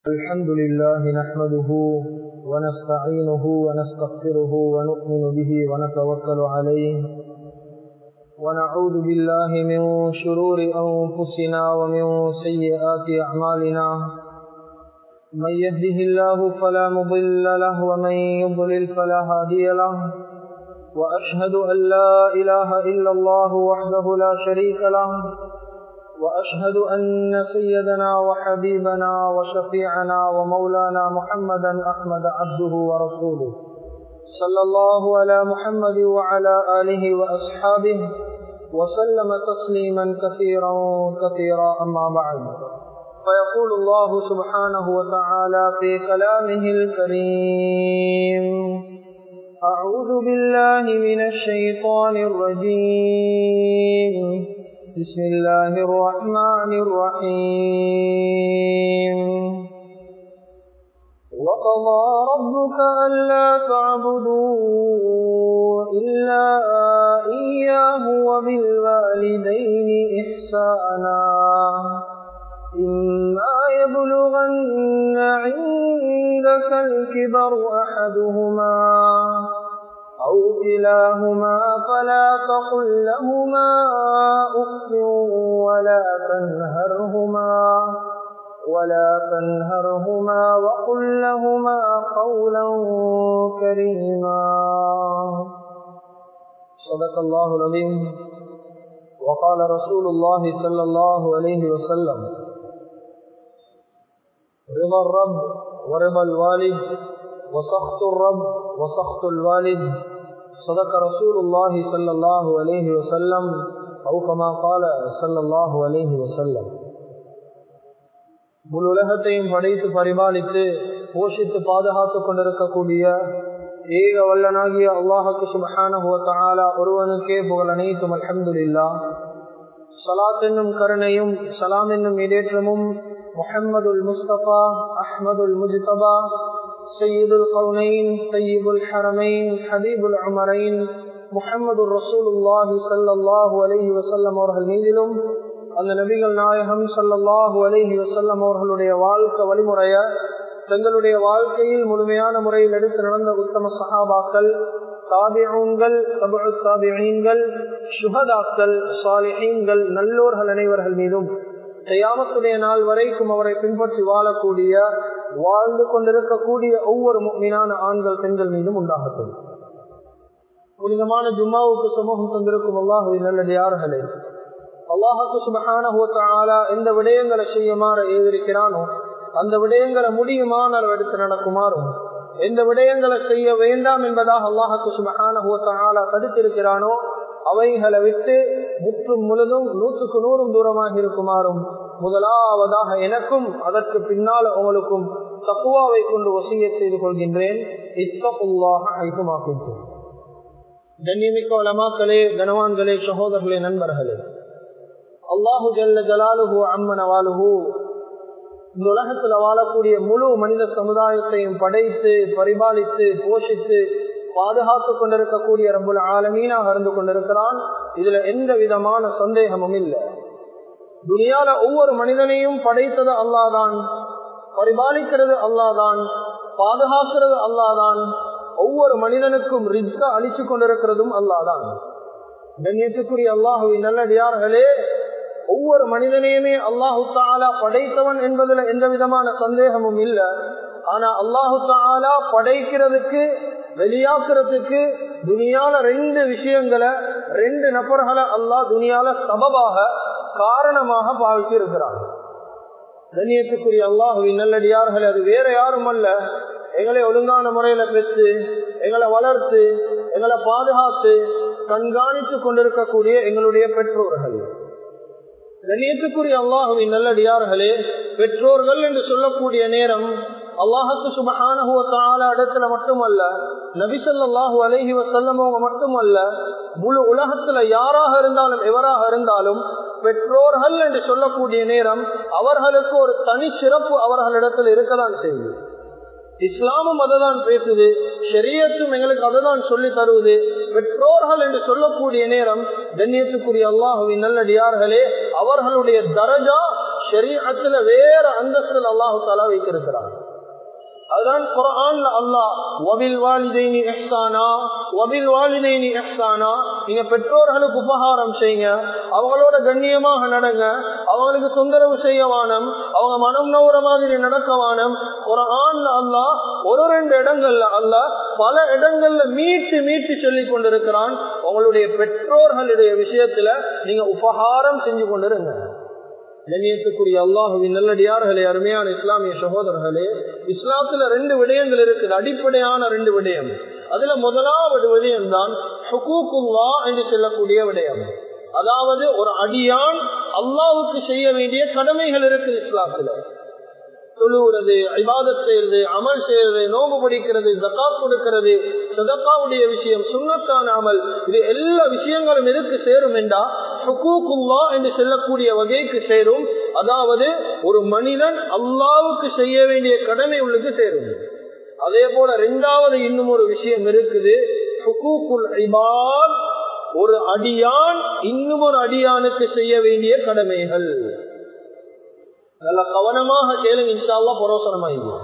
الحمد لله نحمده ونستعينه ونستغفره ونؤمن به ونتوكل عليه ونعوذ بالله من شرور أنفسنا ومن سيئات أعمالنا من يهده الله فلا مضل له ومن يضلل فلا هادي له وأشهد أن لا إله إلا الله وحده لا شريك له وأشهد أن سيدنا وحبيبنا وشفيعنا ومولانا محمدا أحمد عبده ورسوله صلى الله على محمد وعلى آله وأصحابه وسلم تسليما كثيرا كثيرا أما بعد فيقول الله سبحانه وتعالى في كلامه الكريم أعوذ بالله من الشيطان الرجيم بسم الله الرحمن الرحيم وقضى ربك ألا تعبدوا إلا إياه وبالوالدين إحسانا إما يبلغن عندك الكبر أحدهما أو كلاهما فلا تقل لهما أف ولا تنهرهما ولا تنهرهما وقل لهما قولا كريما صدق الله العظيم وقال رسول الله صلى الله عليه وسلم رضا الرب ورضا الوالد وسخط الرب وسخط الوالد صدق رسول الله صلى الله عليه وسلم أو كما قال صلى الله عليه وسلم முழு உலகத்தையும் படைத்து பரிபாலித்து போஷித்து பாதுகாத்துக் கொண்டிருக்கக்கூடிய ஏக வல்லனாகிய அல்லாஹுக்கு சுபஹான ஒருவனுக்கே புகழ் அனைத்தும் அலமதுல்லா சலாத் என்னும் கருணையும் சலாம் என்னும் இடேற்றமும் முஹம்மதுல் முஸ்தபா அஹ்மதுல் முஜ்தபா سيد القونين طيب الحرمين حبيب العمرين முகமது ரசூலுல்லாஹி சல்லாஹூ அலஹி வசல்லம் அவர்கள் மீதிலும் அந்த நபிகள் நாயகம் சல்லல்லாஹூ அலஹி வசல்லம் அவர்களுடைய வாழ்க்கை வழிமுறைய தங்களுடைய வாழ்க்கையில் முழுமையான முறையில் எடுத்து நடந்த உத்தம சஹாபாக்கள் தாபியங்கள் தாபியங்கள் சுகதாக்கள் சாலிஹீன்கள் நல்லோர்கள் அனைவர்கள் மீதும் செய்யாமத்துடைய நாள் வரைக்கும் அவரை பின்பற்றி வாழக்கூடிய வாழ்ந்து கொண்டிருக்கக்கூடிய ஒவ்வொரு மீனான ஆண்கள் பெண்கள் மீதும் உண்டாகட்டும் புனிதமான ஜும்மாவுக்கு சமூகம் தந்திருக்கும் அல்லாஹுவின் நல்லடியார்களே அல்லாஹுக்கு சுபகான எந்த விடயங்களை செய்யுமாறு ஏவிருக்கிறானோ அந்த விடயங்களை முடியுமான எடுத்து நடக்குமாறும் எந்த விடயங்களை செய்ய வேண்டாம் என்பதாக அல்லாஹுக்கு சுபகான தடுத்திருக்கிறானோ அவைகளை விட்டு முற்றும் முழுதும் நூற்றுக்கு நூறும் தூரமாக இருக்குமாறும் முதலாவதாக எனக்கும் அதற்கு பின்னால் உங்களுக்கும் தக்குவாவை கொண்டு வசிய செய்து கொள்கின்றேன் இத்தகுல்லாக ஐக்குமாக்கின்றேன் கண்ணியமிக்க வளமாக்களே கனவான்களே சகோதரர்களே நண்பர்களே அல்லாஹு ஜல்ல ஜலாலுஹு அம்மன வாலுஹு இந்த உலகத்துல வாழக்கூடிய முழு மனித சமுதாயத்தையும் படைத்து பரிபாலித்து போஷித்து பாதுகாத்து கொண்டிருக்கக்கூடிய ரபுல் ஆலமீனாக இருந்து கொண்டிருக்கிறான் இதுல எந்த விதமான சந்தேகமும் இல்லை துனியால ஒவ்வொரு மனிதனையும் படைத்தது அல்லாதான் பரிபாலிக்கிறது அல்லாதான் பாதுகாக்கிறது அல்லாதான் ஒவ்வொரு மனிதனுக்கும் ரிஸ்க அழிச்சு கொண்டிருக்கிறதும் அல்லாதான் கண்ணியத்துக்குரிய அல்லாஹுவின் நல்லடியார்களே ஒவ்வொரு மனிதனையுமே அல்லாஹு தாலா படைத்தவன் என்பதுல எந்த விதமான சந்தேகமும் இல்லை ஆனா அல்லாஹு தாலா படைக்கிறதுக்கு வெளியாக்குறதுக்கு துனியால ரெண்டு விஷயங்களை ரெண்டு நபர்களை அல்லாஹ் துனியால சபபாக காரணமாக பாவித்து இருக்கிறார் கண்ணியத்துக்குரிய அல்லாஹுவின் நல்லடியார்கள் அது வேற யாரும் அல்ல எங்களை ஒழுங்கான முறையில பெற்று எங்களை வளர்த்து எங்களை பாதுகாத்து கண்காணித்து கொண்டிருக்கக்கூடிய எங்களுடைய பெற்றோர்கள் கண்ணியத்துக்குரிய அல்லாஹுவின் நல்லடியார்களே பெற்றோர்கள் என்று சொல்லக்கூடிய நேரம் அல்லாஹுக்கு சுபகான இடத்துல மட்டுமல்ல நபிசல்லாஹூ அலஹி வசல்லமவங்க மட்டுமல்ல முழு உலகத்துல யாராக இருந்தாலும் எவராக இருந்தாலும் பெற்றோர்கள் என்று சொல்லக்கூடிய நேரம் அவர்களுக்கு ஒரு தனி சிறப்பு அவர்களிடத்தில் இருக்கதான் செய்யுது இஸ்லாமும் அதுதான் பேசுது ஷரியத்தும் எங்களுக்கு அதுதான் சொல்லி தருவது பெற்றோர்கள் என்று சொல்லக்கூடிய நேரம் கண்ணியத்துக்குரிய அல்லாஹுவின் நல்லடியார்களே அவர்களுடைய தரஜா ஷரீஅத்துல வேற அந்தஸ்தில் அல்லாஹு தாலா வைத்திருக்கிறார் அதுதான் குரான்ல அல்லாஹ் வபில் வாலிதைனி எஹ்சானா வபில் வாலிதைனி எஹ்சானா நீங்க பெற்றோர்களுக்கு உபகாரம் செய்யுங்க அவங்களோட கண்ணியமாக நடங்க அவங்களுக்கு தொந்தரவு செய்ய வானம் அவங்க மனம் நவுற மாதிரி நடக்க வானம் குரான்ல அல்லாஹ் ஒரு ரெண்டு இடங்கள்ல அல்லாஹ் பல இடங்கள்ல மீட்டு மீட்டு சொல்லி கொண்டிருக்கிறான் உங்களுடைய பெற்றோர்களுடைய விஷயத்துல நீங்க உபகாரம் செஞ்சு கொண்டிருங்க கண்ணியத்துக்குரிய அல்லாஹுவின் நல்லடியார்களே அருமையான இஸ்லாமிய சகோதரர்களே இஸ்லாத்துல ரெண்டு விடயங்கள் இருக்குது அடிப்படையான ரெண்டு விடயம் அதுல முதலாவது விடயம் தான் என்று சொல்லக்கூடிய விடயம் அதாவது ஒரு அடியான் அல்லாவுக்கு செய்ய வேண்டிய கடமைகள் இருக்குது இஸ்லாத்துல தொழுவுறது ஐபாதத் செய்யறது அமல் செய்யறது நோம்பு படிக்கிறது ஜக்காத் கொடுக்கிறது சதக்காவுடைய விஷயம் சுண்ணத்தான அமல் இது எல்லா விஷயங்களும் எதுக்கு சேரும் என்றா ஹுகூக்குல்லா என்று சொல்லக்கூடிய வகைக்கு சேரும் அதாவது ஒரு மனிதன் அல்லாவுக்கு செய்ய வேண்டிய கடமை உள்ளுக்கு சேரும் அதே போல இரண்டாவது இன்னும் ஒரு விஷயம் இருக்குது ஹுகூக்குல் ஐபாத் ஒரு அடியான் இன்னும் ஒரு அடியானுக்கு செய்ய வேண்டிய கடமைகள் நல்ல கவனமாக கேளுங்க இன்ஷால்லா பரோசனமாயிருக்கும்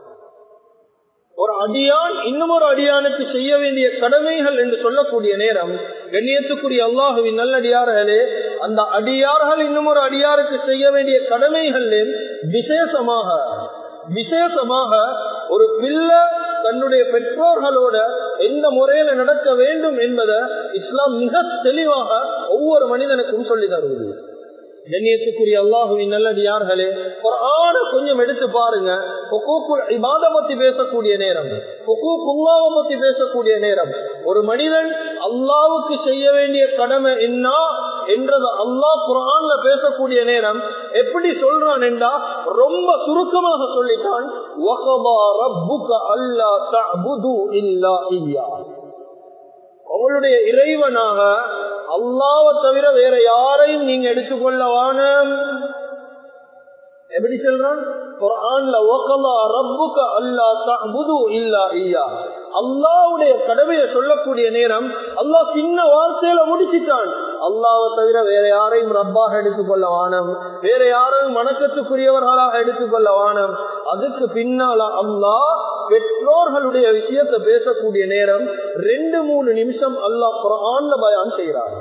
ஒரு அடியான் இன்னும் ஒரு அடியானுக்கு செய்ய வேண்டிய கடமைகள் என்று சொல்லக்கூடிய நேரம் கண்ணியத்துக்குரிய அல்லாஹுவின் நல்லடியார்களே அந்த அடியார்கள் இன்னும் ஒரு அடியாருக்கு செய்ய வேண்டிய கடமைகள் விசேஷமாக விசேஷமாக ஒரு பிள்ளை தன்னுடைய பெற்றோர்களோட எந்த முறையில நடக்க வேண்டும் என்பதை இஸ்லாம் மிக தெளிவாக ஒவ்வொரு மனிதனுக்கும் சொல்லி தருவது கண்ணியத்துக்குரிய அல்லாஹுவின் நல்லடியார்களே ஒரு ஆணை கொஞ்சம் எடுத்து பாருங்க இபாத பத்தி பேசக்கூடிய நேரம் உல்லாவை பத்தி பேசக்கூடிய நேரம் ஒரு மனிதன் அல்லாவுக்கு செய்ய வேண்டிய கடமை என்ன என்றது அல்லாஹ் குரான்ல பேசக்கூடிய நேரம் எப்படி சொல்றான் என்றா ரொம்ப சுருக்கமாக சொல்லிட்டான் அவளுடைய இறைவனாக அல்லாவை தவிர வேற யாரையும் நீங்க எடுத்துக்கொள்ளவான எப்படி சொல்றான் அல்லாவுடைய கடமையை சொல்லக்கூடிய நேரம் அல்லாஹ் சின்ன வார்த்தையில முடிச்சிட்டான் அல்லாவை தவிர வேற யாரையும் ரப்பாக எடுத்துக்கொள்ள வானம் வேற யாரையும் வணக்கத்துக்குரியவர்களாக எடுத்துக்கொள்ள வானம் அதுக்கு பின்னால அல்லாஹ் பெற்றோர்களுடைய விஷயத்தை பேசக்கூடிய நேரம் ரெண்டு மூணு நிமிஷம் அல்லாஹ் குரான்ல பயான் செய்யறாங்க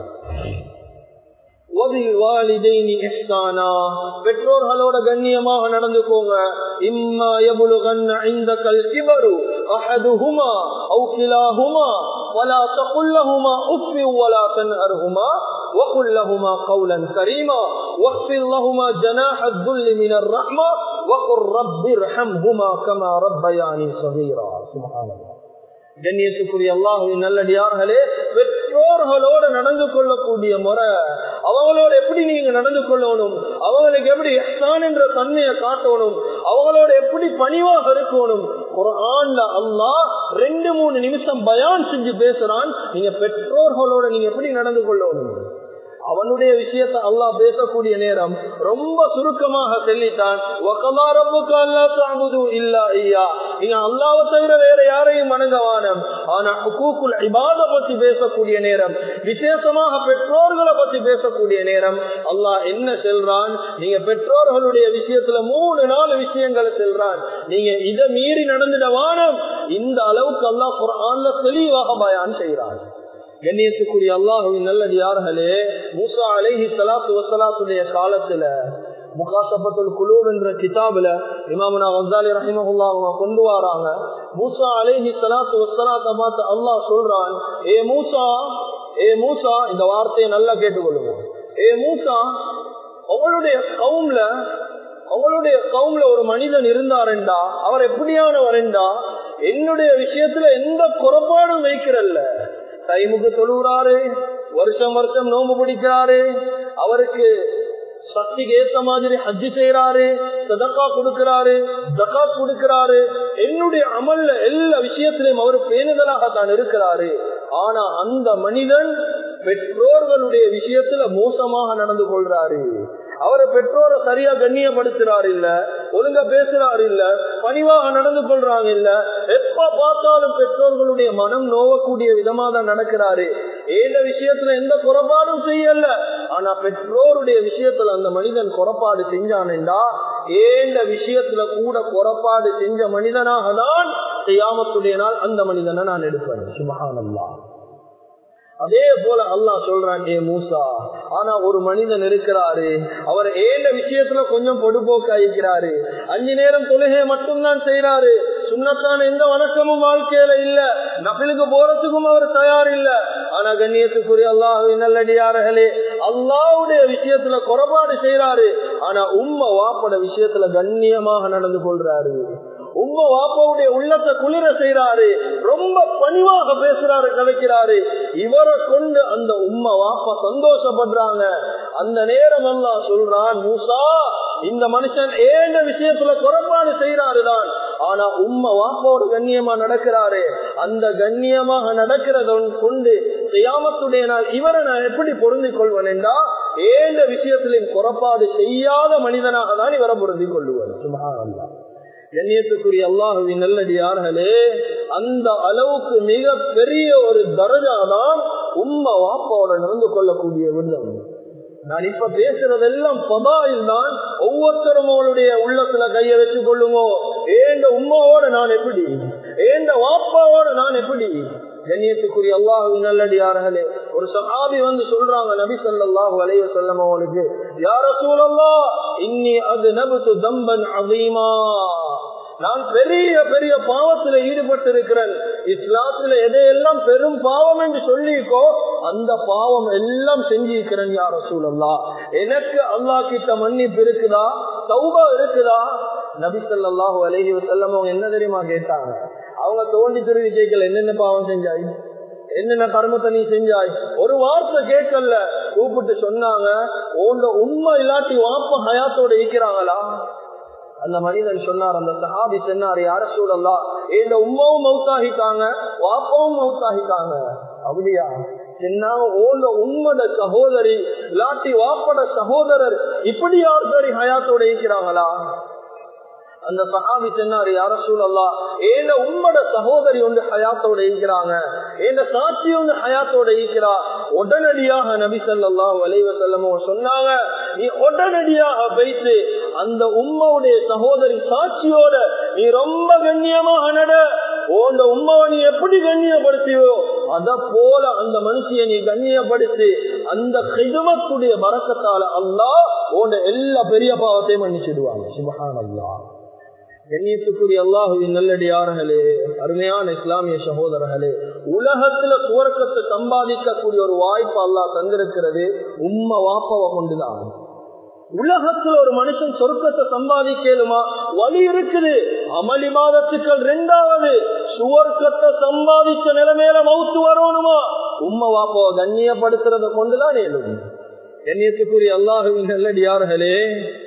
பெற்றோர்களோட கண்ணியமாக நடந்துக்கோங்க இம்மா எபுலுகன் இந்த கல் கிபரு அஹதுஹுமா அவு கிலாஹுமா ولا تقل لهما اف ولا تنهرهما وقل لهما قولا كريما واخفض لهما جناح الذل من الرحمه وقل رب ارحمهما كما ربياني صغيرا سبحان الله கண்ணியத்துக்குரிய அல்லாஹுவின் நல்லடியார்களே பெற்றோர்களோட நடந்து கொள்ளக்கூடிய முறை அவங்களோட எப்படி நீங்க நடந்து கொள்ளணும் அவங்களுக்கு எப்படி எஹ்சான் என்ற தன்மையை காட்டணும் அவங்களோட எப்படி பணிவாக இருக்கணும் ஒரு ஆண்ல அல்லாஹ் ரெண்டு மூணு நிமிஷம் பயான் செஞ்சு பேசுறான் நீங்க பெற்றோர்களோட நீங்க எப்படி நடந்து கொள்ளணும் அவனுடைய விஷயத்தை அல்லாஹ் பேசக்கூடிய நேரம் ரொம்ப சுருக்கமாக சொல்லிட்டான் நீங்க அல்லாவை தவிர வேற யாரையும் வணங்கவானம் ஆனா ஹுக்கூக்குல் இபாத பத்தி பேசக்கூடிய நேரம் விசேஷமாக பெற்றோர்களை பத்தி பேசக்கூடிய நேரம் அல்லாஹ் என்ன செல்றான் நீங்க பெற்றோர்களுடைய விஷயத்துல மூணு நாலு விஷயங்களை செல்றான் நீங்க இதை மீறி நடந்துட வானம் இந்த அளவுக்கு அல்லாஹ் குரான்ல தெளிவாக பயான் செய்யறான் கண்ணியத்துக்குரிய அல்லாஹுவின் நல்லடியார்களே மூசா அலைஹி சலாத்து வசலாத்துடைய காலத்துல முகாசபத்துல் குழு என்ற கிதாபுல இமாமுனா வசாலி ரஹிமஹுல்லா அவங்க கொண்டு வராங்க மூசா அலைஹி சலாத்து வசலாத்த பார்த்து அல்லாஹ் சொல்றான் ஏ மூசா ஏ மூசா இந்த வார்த்தையை நல்லா கேட்டுக்கொள்ளுங்க ஏ மூசா அவளுடைய கவும்ல அவளுடைய கவும்ல ஒரு மனிதன் இருந்தாருண்டா அவர் எப்படியானவரெண்டா என்னுடைய விஷயத்துல எந்த குறைபாடும் வைக்கிறல்ல டைமுக்கு தொழுகிறாரு வருஷம் வருஷம் நோம்பு பிடிக்கிறாரு அவருக்கு சக்திக்கு ஏத்த மாதிரி ஹஜ்ஜி செய்யறாரு சதக்கா கொடுக்கிறாரு ஜக்காத் கொடுக்கிறாரு என்னுடைய அமல்ல எல்லா விஷயத்திலையும் அவர் பேணுதலாக தான் இருக்கிறாரு ஆனா அந்த மனிதன் பெற்றோர்களுடைய விஷயத்துல மோசமாக நடந்து கொள்றாரு அவரை பெற்றோரை சரியா கண்ணியப்படுத்துறாரு இல்ல ஒழுங்கா பேசுறாரு இல்ல பணிவாக நடந்து கொள்றாங்க இல்ல எப்ப பார்த்தாலும் பெற்றோர்களுடைய மனம் நோவக்கூடிய விதமா தான் நடக்கிறாரு ஏந்த விஷயத்துல எந்த குறைபாடும் செய்யல ஆனா பெற்றோருடைய விஷயத்துல அந்த மனிதன் குறப்பாடு செஞ்சானேண்டா ஏந்த விஷயத்துல கூட குறப்பாடு செஞ்ச மனிதனாக தான் செய்யாமத்துடைய நாள் அந்த மனிதனை நான் எடுப்பேன் சுபகானல்லா அதே போல அல்லாஹ் சொல்றான் ஏ மூசா ஆனா ஒரு மனிதன் இருக்கிறாரு அவர் ஏந்த விஷயத்துல கொஞ்சம் பொடுபோக்காயிக்கிறாரு அஞ்சு நேரம் தொழுகையை மட்டும்தான் செய்யறாரு சுண்ணத்தான எந்த வணக்கமும் வாழ்க்கையில இல்ல நபிலுக்கு போறதுக்கும் அவர் தயார் இல்ல ஆனா கண்ணியத்துக்குரிய அல்லாஹ் நல்லடியார்களே அல்லாவுடைய விஷயத்துல குறைபாடு செய்யறாரு ஆனா உம்ம வாப்பட விஷயத்துல கண்ணியமாக நடந்து கொள்றாரு உம்ம வாப்பாவுடைய உள்ளத்தை குளிர செய்யறாரு ரொம்ப பணிவாக பேசுறாரு கலைக்கிறாரு இவரை கொண்டு அந்த உம்ம வாப்பா சந்தோஷப்படுறாங்க அந்த நேரம் எல்லாம் சொல்றான் மூசா இந்த மனுஷன் ஏழு விஷயத்துல குறைபாடு செய்யறாரு தான் ஆனா உம்ம வாப்பாவோட கண்ணியமா நடக்கிறாரு அந்த கண்ணியமாக நடக்கிறத கொண்டு செய்யாமத்துடைய நாள் இவரை நான் எப்படி பொருந்திக் கொள்வேன் என்றா ஏழு விஷயத்திலும் குறைபாடு செய்யாத மனிதனாக தான் இவரை பொருந்திக் கொள்ளுவேன் சுமகானந்தா கண்ணியத்துக்குரிய அல்லாஹுவின் நல்லடியார்களே அந்த அளவுக்கு மிக பெரிய ஒரு தரஜாதான் உம்ம வாப்பாவோட நடந்து கொள்ளக்கூடிய விடம் நான் இப்ப பேசுறதெல்லாம் பதாயில் தான் ஒவ்வொருத்தரும் அவளுடைய உள்ளத்துல கைய வச்சு கொள்ளுமோ ஏண்ட உம்மாவோட நான் எப்படி ஏண்ட வாப்பாவோட நான் எப்படி கண்ணியத்துக்குரிய அல்லாஹு நல்லடியார்களே ஒரு சஹாபி வந்து சொல்றாங்க நபி சொல்லாஹு அலைய செல்லம் அவளுக்கு யார சூழல்லா இன்னி அது நபுத்து தம்பன் அதிகமா நான் பெரிய பெரிய பாவத்துல ஈடுபட்டு இருக்கிறேன் இஸ்லாத்துல எதையெல்லாம் பெரும் பாவம் என்று சொல்லிக்கோ அந்த பாவம் எல்லாம் செஞ்சிருக்கிறேன் யார சூழல்லா எனக்கு அல்லா கிட்ட மன்னிப்பு இருக்குதா சௌபா இருக்குதா நபி சொல்லாஹு அலஹி வசல்லம் அவங்க என்ன தெரியுமா கேட்டாங்க அவங்க தோண்டி துருவி கேட்கல என்னென்ன பாவம் செஞ்சாய் என்னென்ன கர்மத்தை நீ செஞ்சாய் ஒரு வார்த்தை கேட்கல கூப்பிட்டு சொன்னாங்க உங்க உண்மை இல்லாட்டி வாப்ப ஹயாத்தோட இருக்கிறாங்களா அந்த மனிதன் சொன்னார் அந்த சஹாபி சொன்னார் யார சூழல்லா இந்த உமாவும் மவுத்தாகிட்டாங்க வாப்பாவும் மவுத்தாகிட்டாங்க அப்படியா ஓண்ட உம்மட சகோதரி இல்லாட்டி வாப்பட சகோதரர் இப்படி யார் பேரி ஹயாத்தோட இருக்கிறாங்களா அந்த சஹாபி சொன்னாரு யார சூழல்லா ஏன உம்மட சகோதரி வந்து ஹயாத்தோட இருக்கிறாங்க ஏன சாட்சி வந்து ஹயாத்தோட இருக்கிறா உடனடியாக நபி சொல்லா வலைவ செல்லமோ சொன்னாங்க நீ உடனடியாக போயிட்டு அந்த உம்மவுடைய சகோதரி சாட்சியோட நீ ரொம்ப கண்ணியமாக நட உண்ட உம்மாவை நீ எப்படி கண்ணியப்படுத்தியோ அத போல அந்த மனுஷிய நீ கண்ணியப்படுத்தி அந்த கிதுமத்துடைய பறக்கத்தால அல்லா உண்ட எல்லா பெரிய பாவத்தையும் மன்னிச்சிடுவாங்க சுபஹான் அல்லா கண்ணியத்துக்குரிய அல்லாஹுவின் நல்லடியார்களே அருமையான இஸ்லாமிய சகோதரர்களே உலகத்துல துவர்க்கத்தை சம்பாதிக்கக்கூடிய ஒரு வாய்ப்பு அல்லாஹ் தந்திருக்கிறது உம்ம வாப்பவை கொண்டுதான் உலகத்துல ஒரு மனுஷன் சொர்க்கத்தை சம்பாதிக்கலுமா வழி இருக்குது அமளி மாதத்துக்கள் ரெண்டாவது சுவர்க்கத்தை சம்பாதிச்ச நிலைமையில மவுத்து வரணுமா உம்ம வாப்பாவை கண்ணியப்படுத்துறத கொண்டுதான் ஏழும் கண்ணியத்துக்குரிய அல்லாஹுவின் நல்லடியார்களே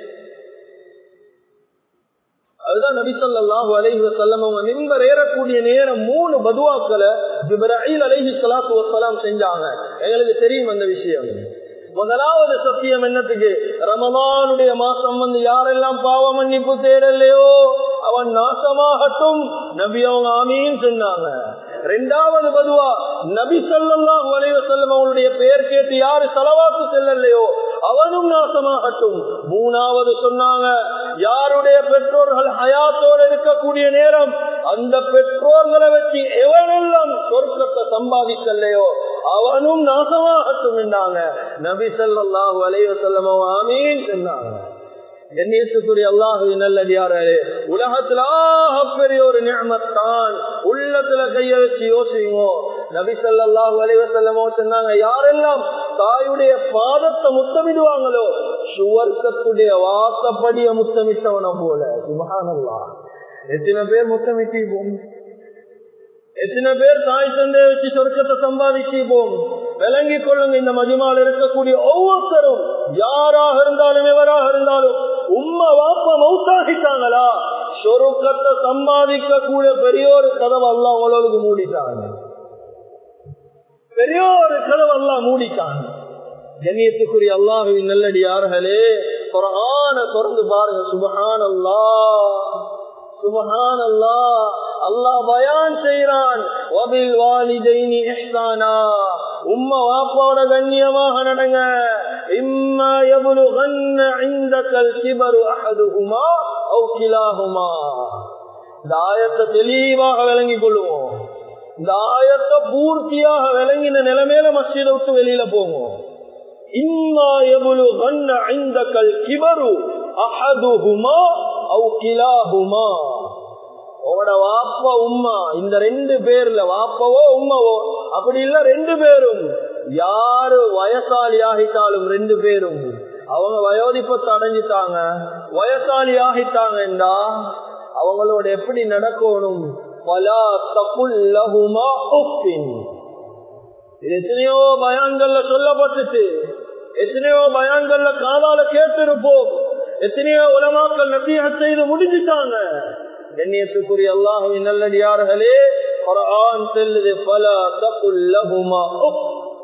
அதுதான் நபிசல்லாஹு அலைஹி வசல்லம் அவங்க மிம்பர் ஏறக்கூடிய நேரம் மூணு பதுவாக்களை ஜிப்ராஹில் அலைஹி சலாத்து வசலாம் செஞ்சாங்க எங்களுக்கு தெரியும் அந்த விஷயம் முதலாவது சத்தியம் என்னத்துக்கு ரமதானுடைய மாசம் வந்து யாரெல்லாம் பாவ மன்னிப்பு தேடலையோ அவன் நாசமாகட்டும் நபி அவங்க ஆமீன் சொன்னாங்க ரெண்டாவது பதுவா நபி சல்லாஹூ அலைவ செல்லம் அவனுடைய பெயர் கேட்டு யாரு செலவாக்கு செல்லலையோ அவனும் நாசமாகட்டும் மூணாவது சொன்னாங்க யாருடைய பெற்றோர்கள் ஹயாத்தோடு இருக்கக்கூடிய நேரம் அந்த பெற்றோர்களை வச்சு எவனெல்லாம் சொர்க்கத்தை சம்பாதிக்கலையோ அவனும் நாசமாகட்டும் என்றாங்க நபி சல்லாஹூ அலைவ செல்லமோ ஆமீன் சொன்னாங்க கண்ணியத்துக்குரிய அல்லாஹு நல்லடியாரே உலகத்துல பெரிய ஒரு நியமத்தான் உள்ளத்துல கைய வச்சு யோசிங்க நபி சல்லாஹூ அலைவசல்லமோ சொன்னாங்க யாரெல்லாம் தாயுடைய பாதத்தை முத்தமிடுவாங்களோ சுவர்க்கத்துடைய வாசப்படிய முத்தமிட்டவன போல சுபகானல்லா எத்தனை பேர் முத்தமிட்டிப்போம் எத்தனை பேர் தாய் தந்தையை வச்சு சொர்க்கத்தை சம்பாதிச்சிப்போம் விளங்கிக் கொள்ளுங்க இந்த மஜுமால் இருக்கக்கூடிய ஒவ்வொருத்தரும் யாராக இருந்தாலும் எவராக இருந்தாலும் உம்மா வாப்பா மௌத்தாகிட்டாங்களா சொருக்கத்தை சம்பாதிக்க கூடிய பெரிய ஒரு கதவு அல்லா உங்களுக்கு மூடிட்டாங்க பெரிய ஒரு கதவு அல்லா மூடிட்டாங்க கண்ணியத்துக்குரிய அல்லாஹுவின் நல்லடியார்களே குரான திறந்து பாருங்க சுபஹான் அல்லா சுபஹான் அல்லா அல்லாஹ் பயான் செய்யறான் வபில் வாலிதைனி இஹ்சானா உம்மா வாப்பாவோட கண்ணியமாக நடங்க இம்மா يبلغن عندك الكبر احدهما او كلاهما இந்த ஆயத்தை தெளிவாக விளங்கிக் கொள்ளுவோம் இந்த ஆயத்தை பூர்த்தியாக விளங்கின நிலைமையில மஸ்ஜிதை விட்டு வெளியில போவோம் இம்மா يبلغن عندك الكبر احدهما او كلاهما உங்களோட வாப்பா உம்மா இந்த ரெண்டு பேர்ல வாப்பவோ உம்மவோ அப்படி இல்ல ரெண்டு பேரும் யாரு வயசாளி ஆகிட்டாலும் ரெண்டு பேரும் அவங்க வயோதிப்பத்தை அடைஞ்சிட்டாங்க வயசாளி ஆகிட்டாங்கன்றா அவங்களோட எப்படி நடக்கணும் பலா தகுல்லஹுமா உப்பின் இது எத்தனையோ பயான்கள்ல சொல்லப்பட்டுச்சு எத்தனையோ பயான்கள்ல காதால கேட்டிருப்போம் எத்தனையோ உலமாக்கள் நசீக செய்து முடிஞ்சிட்டாங்க கண்ணியத்துக்குரிய அல்லாஹுவின் நல்லடியார்களே குர்ஆன் செல்லுது பல தகுல்லஹுமா உப்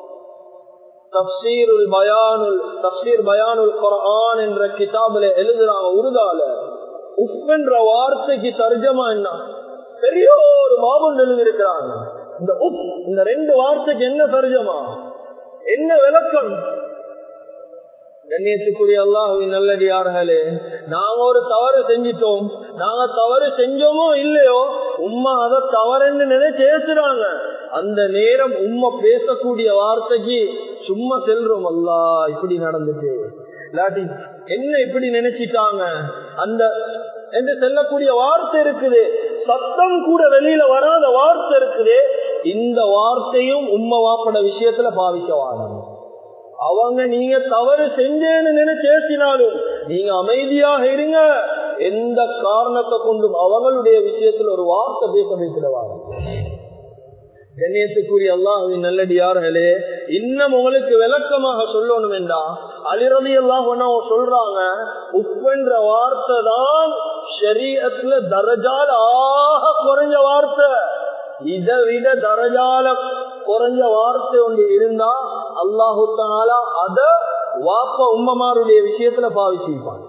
தப்சீருல் பயானுல் தப்சீர் பயானுல் குர்ஆன் என்ற கிதாபில் எழுதுறாங்க உருதால உப் என்ற வார்த்தைக்கு தர்ஜமா என்ன பெரிய ஒரு மாபன் எழுதியிருக்கிறாங்க இந்த உப் இந்த ரெண்டு வார்த்தைக்கு என்ன தர்ஜமா என்ன விளக்கம் கண்ணியத்துக்குரிய அல்லாஹுவின் நல்லடியார்களே நாங்க ஒரு தவறு செஞ்சிட்டோம் நாங்க தவறு செஞ்சோமோ இல்லையோ உம்மா அதை தவறுன்னு நினைச்சு பேசுறாங்க அந்த நேரம் உம்மா பேசக்கூடிய வார்த்தைக்கு சும்மா செல்றோம் அல்லா இப்படி நடந்துட்டு இல்லாட்டி என்ன இப்படி நினைச்சிட்டாங்க அந்த என்று செல்லக்கூடிய வார்த்தை இருக்குது சத்தம் கூட வெளியில வராத வார்த்தை இருக்குது இந்த வார்த்தையும் உம்மா வாப்பட விஷயத்துல பாவிக்க வாழணும் அவங்க நீங்க தவறு செஞ்சேன்னு நினைச்சு பேசினாலும் நீங்க அமைதியாக இருங்க எந்த காரணத்தை கொண்டும் அவங்களுடைய விஷயத்துல ஒரு வார்த்தை பேச வைக்கிறவாங்க கண்ணியத்துக்குரிய அல்லாஹின் நல்லடியார்களே இன்னும் உங்களுக்கு விளக்கமாக சொல்லணும் என்றா அலிரதி எல்லாம் சொல்றாங்க உப்புன்ற வார்த்தை தான் ஷரீரத்துல தரஜால ஆக குறைஞ்ச வார்த்தை இதை விட தரஜால குறைஞ்ச வார்த்தை ஒன்று இருந்தா அல்லாஹு தாலா அத வாப்ப உம்மமாருடைய விஷயத்துல பாவிச்சிருப்பான்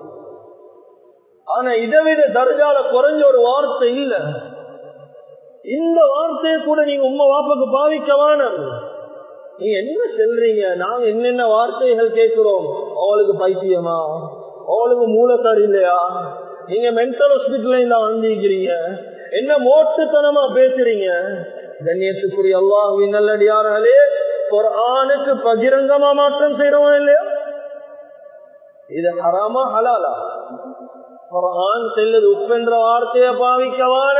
ஆனா இதை விட தர்ஜால குறைஞ்ச ஒரு வார்த்தை இல்ல இந்த வார்த்தையை கூட நீங்க உம்ம வாப்பாக்கு பாவிக்கவான நீங்க என்ன செல்றீங்க நாங்க என்னென்ன வார்த்தைகள் கேட்கிறோம் அவளுக்கு பைத்தியமா அவளுக்கு மூளை சரியில்லையா நீங்க மென்டல் ஹாஸ்பிட்டல்ல தான் வந்திருக்கிறீங்க என்ன மோட்டுத்தனமா பேசுறீங்க கண்ணியத்துக்குரிய அல்லாஹுவின் நல்லடியார்களே ஒரு ஆணுக்கு பகிரங்கமா மாற்றம் செய்யறோம் இல்லையா இது ஹராமா ஹலாலா ஒரு ஆண் செல்லுது உப்பென்ற வார்த்தைய பாவிக்கவான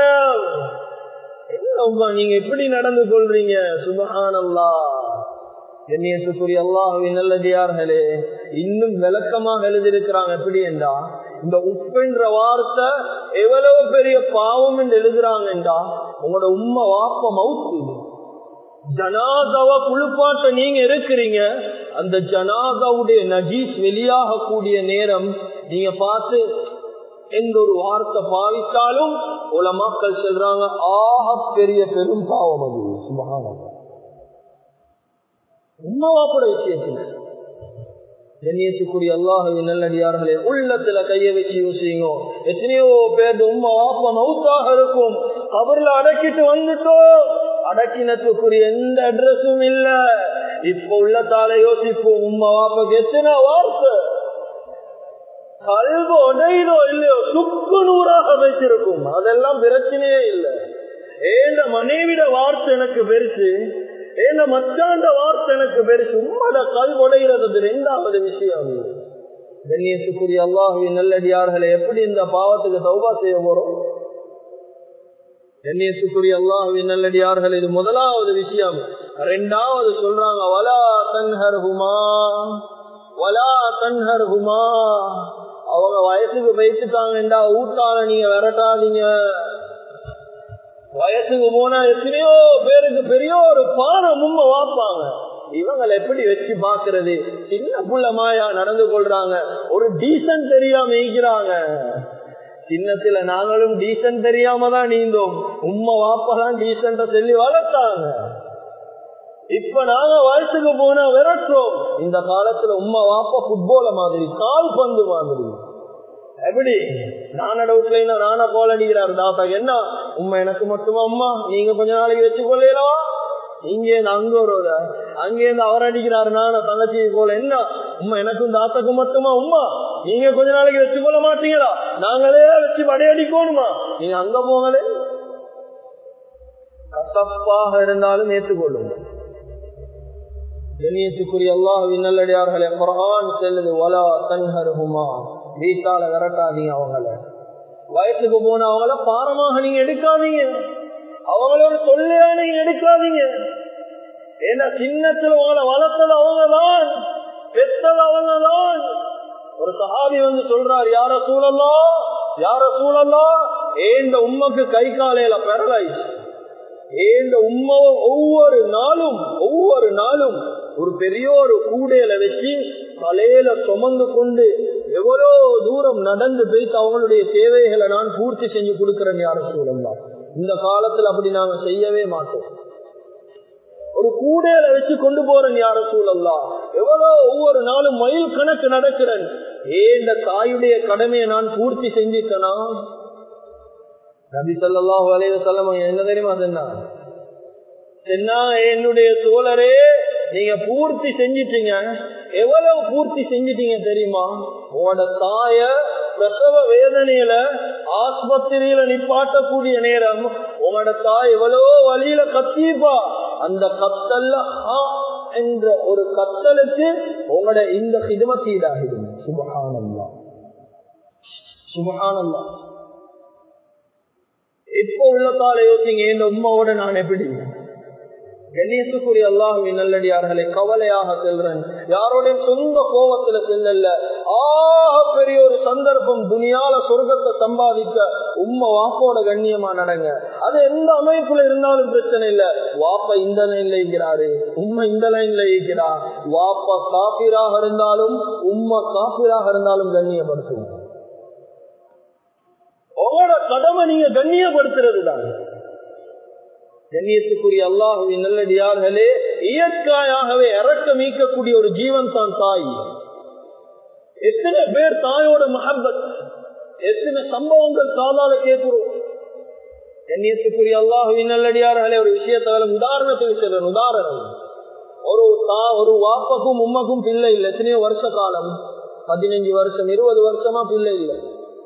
என்ன நீங்க எப்படி நடந்து கொள்றீங்க சுபஹான் அல்லா கண்ணியத்துக்குரிய அல்லாஹுவின் நல்லடியார்களே இன்னும் விளக்கமாக எழுதியிருக்கிறாங்க எப்படி என்றா இந்த உப்புன்ற வார்த்தை எவ்வளவு பெரிய பாவம் என்று எழுதுறாங்க என்றா உங்களோட உண்மை வாப்ப மவுத்து ஜனாதாவ குளிப்பாட்ட நீங்க இருக்கிறீங்க அந்த ஜனாதாவுடைய நஜீஸ் வெளியாக கூடிய நேரம் நீங்க பார்த்து எந்த ஒரு வார்த்தை பாவித்தாலும் உலமாக்கள் சொல்றாங்க ஆக பெரிய பெரும் பாவம் அது சுபகானம் உண்மைவாப்பட விஷயத்துல கண்ணியத்துக்குரிய அல்லாஹுவின் நல்லடியார்களே உள்ளத்துல கைய வச்சு யோசிங்க எத்தனையோ பேர் உம்மா வாப்பா மவுத்தாக இருக்கும் கபர்ல அடக்கிட்டு வந்துட்டோம் அடக்கினத்துக்குரிய எந்த அட்ரஸும் இல்ல இப்ப உள்ளத்தால யோசிப்போம் உம்மா வாப்பாக்கு எத்தனை வார்த்தை கல்வ உடையதோ இல்லையோ சுக்கு நூறாக வைத்திருக்கும் அதெல்லாம் பிரச்சனையே இல்லை ஏந்த மனைவிட வார்த்தை எனக்கு பெருசு ஏன்னா மச்சாண்ட வார்த்தை எனக்கு பெருசு உம்மட கல் உடைகிறது ரெண்டாவது விஷயம் கண்ணியத்துக்குரிய அல்லாஹுவின் நல்லடியார்களை எப்படி இந்த பாவத்துக்கு சௌபா செய்ய போறோம் கண்ணியத்துக்குரிய அல்லாஹுவின் நல்லடியார்கள் இது முதலாவது விஷயம் ரெண்டாவது சொல்றாங்க வலா தன்ஹர் ஹுமா வலா தன்ஹர் ஹுமா அவங்க வயசுக்கு வைத்துட்டாங்கடா ஊட்டால நீங்க விரட்டாதீங்க வயசுக்கு போனா எத்தனையோ பேருக்கு பெரிய ஒரு பானை மும்ம வாப்பாங்க இவங்களை எப்படி வச்சு பாக்குறது சின்ன புள்ள மாயா நடந்து கொள்றாங்க ஒரு டீசன்ட் தெரியாம ஈக்கிறாங்க சின்னத்துல நாங்களும் டீசன்ட் தெரியாம தான் நீந்தோம் உண்மை வாப்பதான் டீசென்ட சொல்லி வளர்த்தாங்க இப்ப நாங்க வயசுக்கு போனா விரட்டுறோம் இந்த காலத்துல உம்மா வாப்பா புட்பால மாதிரி கால் பந்து மாதிரி எப்படி நான டவுட்ல நானா கோல் அடிக்கிறாரு தாத்தா என்ன உண்மை எனக்கு மட்டுமா அம்மா நீங்க கொஞ்ச நாளைக்கு வச்சு கொள்ளலாம் இங்கே அங்க வருவத அங்கே இருந்து அவர் அடிக்கிறாரு நான தங்கச்சி போல என்ன உம்மா எனக்கும் தாத்தாக்கும் மட்டுமா உம்மா நீங்க கொஞ்ச நாளைக்கு வச்சு கொள்ள மாட்டீங்களா நாங்களே வச்சு வடையடிக்கணுமா நீங்க அங்க போங்களே கசப்பாக இருந்தாலும் ஏற்றுக்கொள்ளுங்க கண்ணியத்துக்குரிய அல்லாஹின் நல்லடியார்களே குரான் செல்லுது வலா தன்ஹருமா வீட்டால விரட்டாதீங்க அவங்கள வயசுக்கு போன அவங்கள பாரமாக நீங்க எடுக்காதீங்க அவங்களோட தொல்லையா நீங்க எடுக்காதீங்க ஏன்னா சின்னத்துல உங்களை வளர்த்தது அவங்கதான் பெத்தது அவங்கதான் ஒரு சஹாபி வந்து சொல்றார் யார சூழலாம் யார சூழலாம் ஏந்த உண்மைக்கு கை காலையில பெறலாயிடுச்சு ஏந்த உண்மாவும் ஒவ்வொரு நாளும் ஒவ்வொரு நாளும் ஒரு பெரிய ஒரு கூடையில வச்சு தலையில சுமந்து கொண்டு எவ்வளவு தூரம் நடந்து போயிட்டு அவங்களுடைய தேவைகளை நான் பூர்த்தி செஞ்சு கொடுக்கிறேன் யாரும் சூழலாம் இந்த காலத்துல அப்படி நாங்க செய்யவே மாட்டோம் ஒரு கூடையில வச்சு கொண்டு போறேன் யார சூழல்லாம் எவ்வளவு ஒவ்வொரு நாளும் மயில் கணக்கு நடக்கிறேன் ஏன் இந்த தாயுடைய கடமையை நான் பூர்த்தி செஞ்சிட்டனா நபி சொல்லாஹு அலைய சொல்ல என்ன தெரியுமா சொன்னா என்ன என்னுடைய தோழரே நீங்க பூர்த்தி செஞ்சிட்டீங்க எவ்வளவு பூர்த்தி செஞ்சிட்டீங்க தெரியுமா உங்களோட தாய பிரசவ வேதனையில ஆஸ்பத்திரியில நிப்பாட்டக்கூடிய நேரம் உங்களோட தாய் எவ்வளவோ வழியில கத்திப்பா அந்த கத்தல்ல என்ற ஒரு கத்தலுக்கு உங்களோட இந்த ஹிதமத்தீடாகிடும் சுபகானந்தா சுபகானந்தா இப்போ உள்ளத்தால யோசிங்க இந்த உண்மாவோட நான் எப்படி கண்ணியத்துக்குரிய அல்லாஹுவின் நல்லடியார்களை கவலையாக செல்றேன் யாரோடைய சொந்த கோபத்துல செல்லல ஆக பெரிய ஒரு சந்தர்ப்பம் துணியால சொர்க்கத்தை சம்பாதிக்க உம்ம வாப்போட கண்ணியமா நடங்க அது எந்த அமைப்புல இருந்தாலும் பிரச்சனை இல்ல வாப்ப இந்த லைன்ல இருக்கிறாரு உண்மை இந்த லைன்ல இருக்கிறா வாப்ப காப்பீராக இருந்தாலும் உம்ம காப்பீராக இருந்தாலும் கண்ணியப்படுத்துங்க உங்களோட கடமை நீங்க கண்ணியப்படுத்துறது தான் கண்ணியத்துக்குரிய அல்லாஹுவின் நல்லடியார்களே இயற்கையாகவே இறக்க மீட்கக்கூடிய ஒரு ஜீவன் தான் தாய் எத்தனை பேர் தாயோட மஹபத் எத்தனை சம்பவங்கள் காதால கேட்கிறோம் கண்ணியத்துக்குரிய அல்லாஹுவின் நல்லடியார்களே ஒரு விஷயத்தால உதாரணத்துக்கு சொல்றேன் உதாரணம் ஒரு தா ஒரு வாப்பக்கும் உம்மக்கும் பிள்ளை இல்லை எத்தனையோ வருஷ காலம் பதினஞ்சு வருஷம் இருபது வருஷமா பிள்ளை இல்லை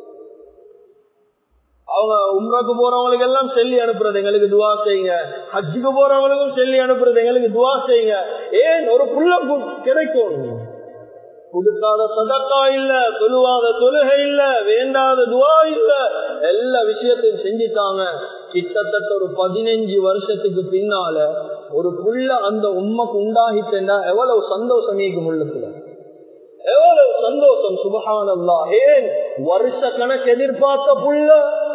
அவங்க உம்ராக்கு போறவங்களுக்கு எல்லாம் செல்லி அனுப்புறது எங்களுக்கு துவா செய்யுங்க ஹஜ்ஜுக்கு போறவங்களுக்கும் செல்லி அனுப்புறது எங்களுக்கு துவா செய்யுங்க ஏன் ஒரு புள்ள கிடைக்கும் கொடுக்காத சதக்கா இல்ல தொழுவாத தொழுகை இல்ல வேண்டாத துவா இல்ல எல்லா விஷயத்தையும் செஞ்சுட்டாங்க கிட்டத்தட்ட ஒரு பதினஞ்சு வருஷத்துக்கு பின்னால ஒரு புள்ள அந்த உண்மைக்கு உண்டாகிட்டா எவ்வளவு சந்தோஷம் இருக்கும் உள்ளத்துல எவ்வளவு சந்தோஷம் சுபகானல்லா ஏன் வருஷ கணக்கு எதிர்பார்த்த புள்ள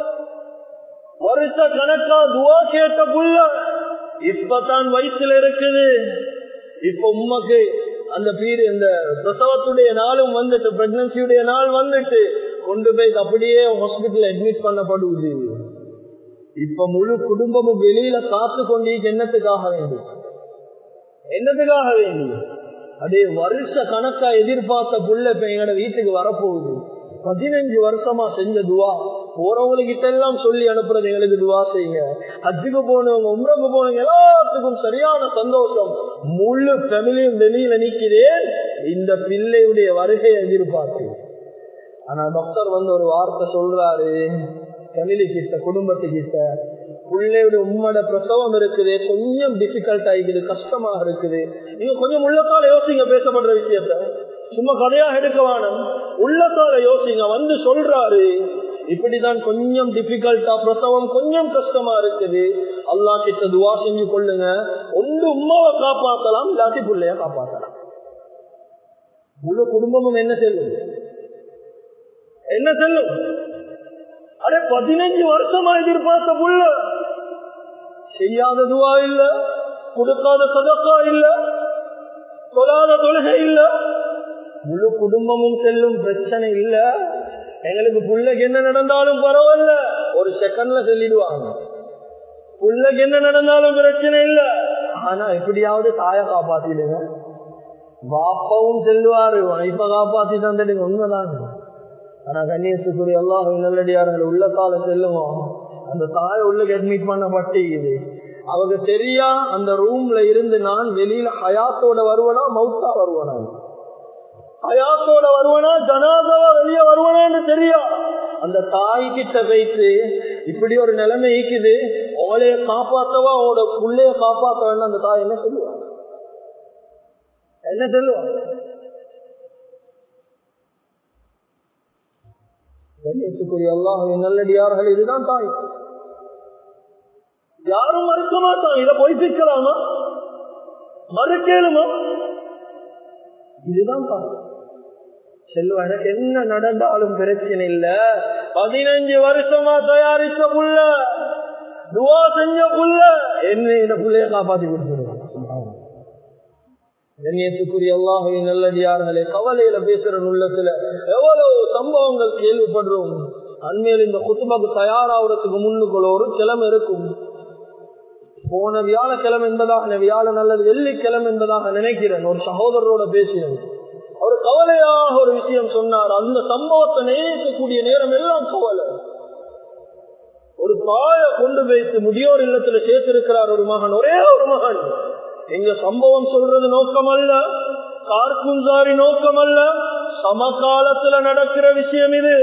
வருஷ கணக்கா துவா கேட்ட புள்ள இப்பதான் வயிற்றுல இருக்குது இப்ப உண்மைக்கு அந்த பீர் இந்த பிரசவத்துடைய நாளும் வந்துட்டு பிரெக்னன்சியுடைய நாள் வந்துட்டு கொண்டு போய் அப்படியே ஹாஸ்பிட்டல் அட்மிட் பண்ணப்படுவது இப்ப முழு குடும்பமும் வெளியில காத்து கொண்டு என்னத்துக்காக வேண்டும் என்னத்துக்காக வேண்டும் அதே வருஷ கணக்கா எதிர்பார்த்த புள்ள இப்ப எங்களோட வீட்டுக்கு வரப்போகுது பதினஞ்சு வருஷமா செஞ்ச துவா போறவங்களுக்கு எல்லாம் சொல்லி அனுப்புறது எங்களுக்கு துவா செய்யுங்க அஜுக்கு போனவங்க உம்ரக்கு போனவங்க எல்லாத்துக்கும் சரியான சந்தோஷம் முழு ஃபேமிலியும் வெளியில நிக்கிறேன் இந்த பிள்ளையுடைய வருகையை எதிர்பார்த்து ஆனா டாக்டர் வந்து ஒரு வார்த்தை சொல்றாரு ஃபேமிலி கிட்ட குடும்பத்துக்கிட்ட பிள்ளையுடைய உண்மையோட பிரசவம் இருக்குது கொஞ்சம் டிஃபிகல்ட் ஆகிக்குது கஷ்டமாக இருக்குது நீங்க கொஞ்சம் உள்ளத்தால யோசிங்க பேசப்படுற விஷயத்த சும்மா கதையா எடுக்க வேணும் உள்ளத்தால யோசிங்க வந்து சொல்றாரு இப்படிதான் கொஞ்சம் டிஃபிகல்ட்டா பிரசவம் கொஞ்சம் கஷ்டமா இருக்குது அல்லா கிட்ட துவா செஞ்சு கொள்ளுங்க ஒன்று உமாவை காப்பாத்தலாம் இல்லாட்டி பிள்ளைய காப்பாத்தலாம் முழு குடும்பமும் என்ன செல்லும் என்ன செல்லும் அடே பதினஞ்சு வருஷமா எதிர்பார்த்த புள்ள செய்யாத துவா இல்ல கொடுக்காத சதக்கா இல்ல தொழாத தொழுகை இல்ல முழு குடும்பமும் செல்லும் பிரச்சனை இல்ல எங்களுக்கு புள்ளைக்கு என்ன நடந்தாலும் பரவாயில்ல ஒரு செகண்ட்ல சொல்லிடுவாங்க புள்ளைக்கு என்ன நடந்தாலும் பிரச்சனை இல்ல ஆனா எப்படியாவது தாய காப்பாத்திடுங்க பாப்பாவும் செல்வாரு இப்ப காப்பாத்தி தந்துடுங்க உண்மைதான் ஆனா கண்ணியத்துக்குரிய எல்லாம் நல்லடியார்கள் உள்ளத்தால செல்லுவோம் அந்த தாய் உள்ளுக்கு அட்மிட் பண்ணப்பட்டிருக்குது அவங்க தெரியா அந்த ரூம்ல இருந்து நான் வெளியில ஹயாத்தோட வருவனா மவுத்தா வருவனா அயாத்தோட வருவனா ஜனாதவா வெளியே வருவனான்னு தெரியா அந்த தாய் கிட்ட வைத்து இப்படி ஒரு நிலைமை ஈக்குது அவளைய காப்பாத்தவா அவனோட புள்ளைய காப்பாத்த வேண்டாம் அந்த தாய் என்ன சொல்லுவா என்ன சொல்லுவா கண்ணியத்துக்குரிய அல்லாஹின் நல்லடியார்கள் இதுதான் தாய் யாரும் மறுக்க மாட்டான் இதை பொய்ப்பிக்கலாமா மறுக்கேலுமா இதுதான் தாய் செல்வ எனக்கு என்ன நடந்தாலும் பிரச்சனை இல்ல பதினஞ்சு வருஷமா தயாரிச்ச புள்ள துவா செஞ்ச புள்ள என்ன இந்த புள்ளைய காப்பாத்தி கொடுத்துருவாங்க கண்ணியத்துக்குரிய அல்லாஹின் நல்லடியார்களே கவலையில பேசுற உள்ளத்துல எவ்வளவு சம்பவங்கள் கேள்விப்படுறோம் அண்மையில் இந்த குத்துபாக்கு தயாராகிறதுக்கு முன்னுக்குள்ள ஒரு கிழமை இருக்கும் போன வியாழக்கிழமை என்பதாக வியாழன் அல்லது வெள்ளிக்கிழமை என்பதாக நினைக்கிறேன் ஒரு சகோதரரோட பேசினேன் அவர் கவலையாக ஒரு விஷயம் சொன்னார் அந்த சம்பவத்தை நினைக்கக்கூடிய நேரம் எல்லாம் கவலை ஒரு தாய கொண்டு வைத்து முதியோர் இல்லத்துல சேர்த்திருக்கிறார் ஒரு மகன் ஒரே ஒரு மகன் எங்க சம்பவம் சொல்றது நோக்கம் அல்ல கார்குன்சாரி நோக்கம் அல்ல சமகாலத்துல நடக்கிற விஷயம் இது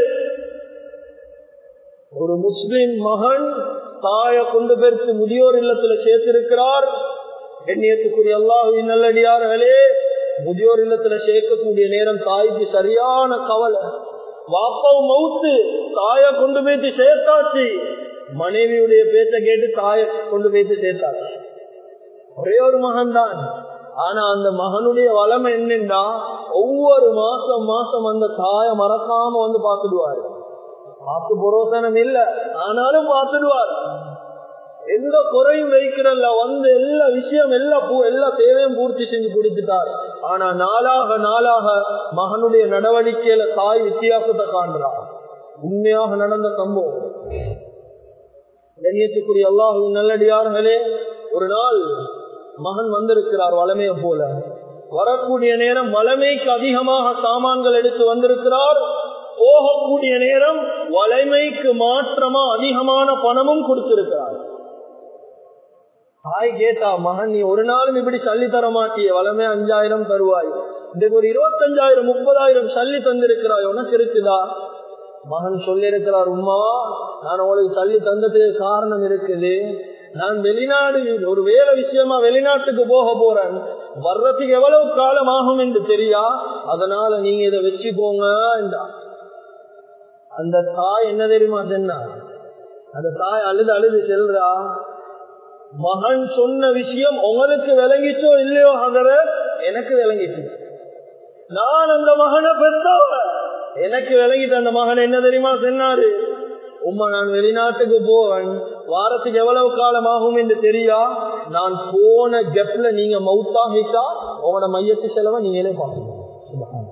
ஒரு முஸ்லிம் மகன் தாய கொண்டு பேருக்கு முதியோர் இல்லத்துல சேர்த்திருக்கிறார் எண்ணியத்துக்குரிய அல்லாஹின் நல்லடியார்களே முதியோர் இல்லத்துல சேர்க்கக்கூடிய நேரம் தாய்க்கு சரியான கவலை வாப்பாவும் மவுத்து தாய கொண்டு போயிட்டு சேர்த்தாச்சு மனைவியுடைய பேச்ச கேட்டு தாய கொண்டு போயிட்டு சேர்த்தாச்சு ஒரே ஒரு மகன் தான் ஆனா அந்த மகனுடைய வளமை என்னன்னா ஒவ்வொரு மாசம் மாசம் அந்த தாய மறக்காம வந்து பார்த்துடுவாரு பார்த்து புரோசனம் இல்ல ஆனாலும் பார்த்துடுவார் எந்த குறையும் வைக்கிறல்ல வந்து எல்லா விஷயம் எல்லா பூ எல்லா தேவையும் பூர்த்தி செஞ்சு கொடுத்துட்டார் ஆனா நாளாக நாளாக மகனுடைய நடவடிக்கையில தாய் வித்தியாசத்தை காண்றார் உண்மையாக நடந்த சம்பவம் கண்ணியத்துக்குரிய அல்லாஹு நல்லடியார்களே ஒரு நாள் மகன் வந்திருக்கிறார் வளமைய போல வரக்கூடிய நேரம் வளமைக்கு அதிகமாக சாமான்கள் எடுத்து வந்திருக்கிறார் போகக்கூடிய நேரம் வளமைக்கு மாற்றமா அதிகமான பணமும் கொடுத்திருக்கிறார் தாய் கேட்டா மகன் நீ ஒரு நாளும் இப்படி சல்லி தர மாட்டிய வளமே அஞ்சாயிரம் தருவாய் இதுக்கு ஒரு இருபத்தஞ்சாயிரம் முப்பதாயிரம் சல்லி தந்திருக்கிறாய் உனக்கு இருக்குதா மகன் சொல்லியிருக்கிறார் உமா நான் உங்களுக்கு சல்லி தந்ததுக்கு காரணம் இருக்குது நான் வெளிநாடு ஒரு வேலை விஷயமா வெளிநாட்டுக்கு போக போறேன் வர்றதுக்கு எவ்வளவு காலம் ஆகும் என்று தெரியா அதனால நீங்க இதை வச்சுக்கோங்க அந்த தாய் என்ன தெரியுமா சொன்னா அந்த தாய் அழுது அழுது செல்றா மகன் சொன்ன விஷயம் உங்களுக்கு விளங்கிச்சோ இல்லையோ அதர எனக்கு விளங்கிச்சு நான் அந்த மகனை பெற்றவ எனக்கு விளங்கிட்டு அந்த மகன் என்ன தெரியுமா சொன்னாரு உமா நான் வெளிநாட்டுக்கு போவேன் வாரத்துக்கு எவ்வளவு காலம் ஆகும் என்று தெரியா நான் போன கெப்ல நீங்க மவுத்தாகிட்டா உங்களோட மையத்து செலவை நீங்களே பார்த்துக்கணும்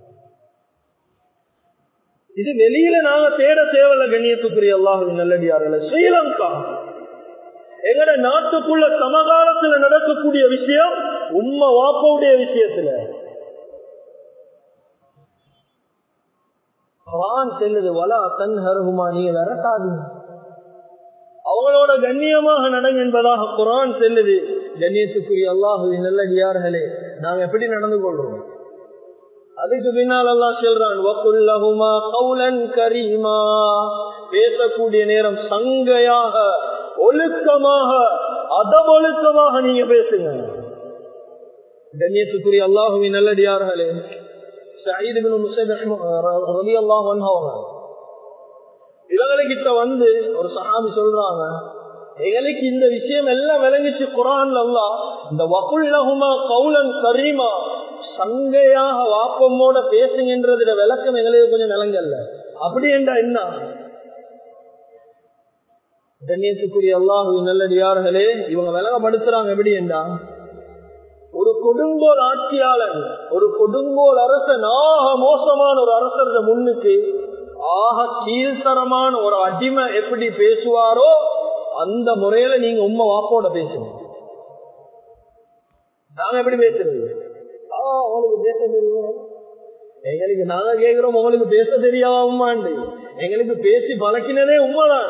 இது வெளியில நாங்க தேட தேவையில்ல கண்ணியத்துக்குரிய அல்லாஹு நல்லடியார்கள் ஸ்ரீலங்கா எங்கட நாட்டுக்குள்ள சமகாலத்துல நடக்கக்கூடிய விஷயம் உண்மை வாப்பவுடைய விஷயத்துல செல்லுது வலா தன் ஹருகுமா நீங்க விரட்டாதீங்க அவங்களோட கண்ணியமாக நடங்க என்பதாக குரான் செல்லுது கண்ணியத்துக்குரிய அல்லாஹு நல்லடியார்களே நாங்க எப்படி நடந்து கொள்றோம் அதுக்கு பின்னால் அல்லா சொல்றான் வக்குல்லஹுமா கவுலன் கரீமா பேசக்கூடிய நேரம் சங்கையாக ஒழுக்கமாக அதபொழுக்கமாக நீங்க பேசுங்க கண்ணியத்துக்குரிய அல்லாஹுவின் நல்லடியார்களே இவங்களுக்கிட்ட வந்து ஒரு சஹாபி சொல்றாங்க எங்களுக்கு இந்த விஷயம் எல்லாம் விளங்கிச்சு குரான்ல அல்லா இந்த வகுல்லகுமா கவுலன் கரீமா சங்கையாக வாப்பமோட பேசுங்கன்றதுல விளக்கம் எங்களுக்கு கொஞ்சம் விளங்கல்ல அப்படி என்றா என்ன கண்ணியத்துக்குரிய அல்லாஹு நல்லடியார்களே இவங்க விளங்கப்படுத்துறாங்க எப்படி என்றா ஒரு கொடுங்கோல் ஆட்சியாளன் ஒரு கொடுங்கோல் அரசன் ஆக மோசமான ஒரு அரசர முன்னுக்கு ஆக கீழ்த்தரமான ஒரு அடிமை எப்படி பேசுவாரோ அந்த முறையில நீங்க உண்மை வாப்போட பேசுங்க நாங்க எப்படி பேசுறது ஆஹ் உங்களுக்கு பேச தெரியும் எங்களுக்கு நாங்க கேக்குறோம் உங்களுக்கு பேச தெரியாமாண்டு எங்களுக்கு பேசி பழக்கினதே உண்மைதான்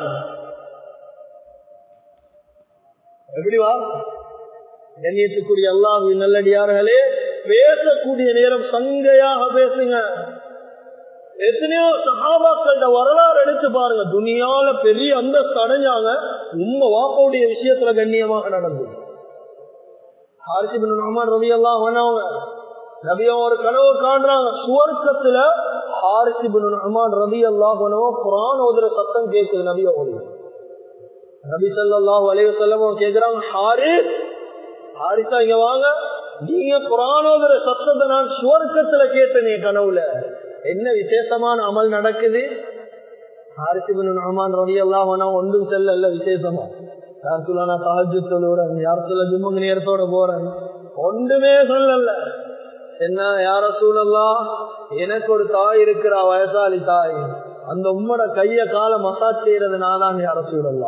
எப்படி வா கண்ணியத்துக்குரிய அல்லாஹு நல்லடியார்களே பேசக்கூடிய நேரம் சங்கையாக பேசுங்க எத்தனையோ சகாபாக்கள வரலாறு எடுத்து பாருங்க துணியால பெரிய அந்தஸ்து அடைஞ்சாங்க உண்மை வாப்பவுடைய விஷயத்துல கண்ணியமாக நடந்தது ஹாரிசிபின் ரஹ்மான் ரவி எல்லாம் வந்தவங்க நபியும் ஒரு கனவு காண்றாங்க சுவர்க்கத்துல ஹாரிசிபின் ரஹ்மான் ரவி அல்லாஹ் குரான் ஓதுற சத்தம் கேட்குது நபியோ நபி சல்லாஹூ அலைய செல்லமும் கேக்குறாங்க ஹாரிஸ் ஹாரிசா இங்க வாங்க நீங்க குரான் ஓதுற சத்தத்தை நான் சுவர்க்கத்துல கேட்டேன் கனவுல என்ன விசேஷமான அமல் நடக்குது ஹாரிசிபின் ரஹ்மான் ரவி அல்லாஹ் ஒன்றும் செல்ல விசேஷமா யார் சொல்ல நான் தாஜு தொழுறேன் யார் சொல்ல ஜிம்முக்கு நேரத்தோட போறேன் ஒன்றுமே சொல்லல என்ன யார சூழல்லா எனக்கு ஒரு தாய் இருக்கிறா வயசாளி தாய் அந்த உம்மோட கைய கால மசாஜ் செய்யறது நாதான் யார சூழல்லா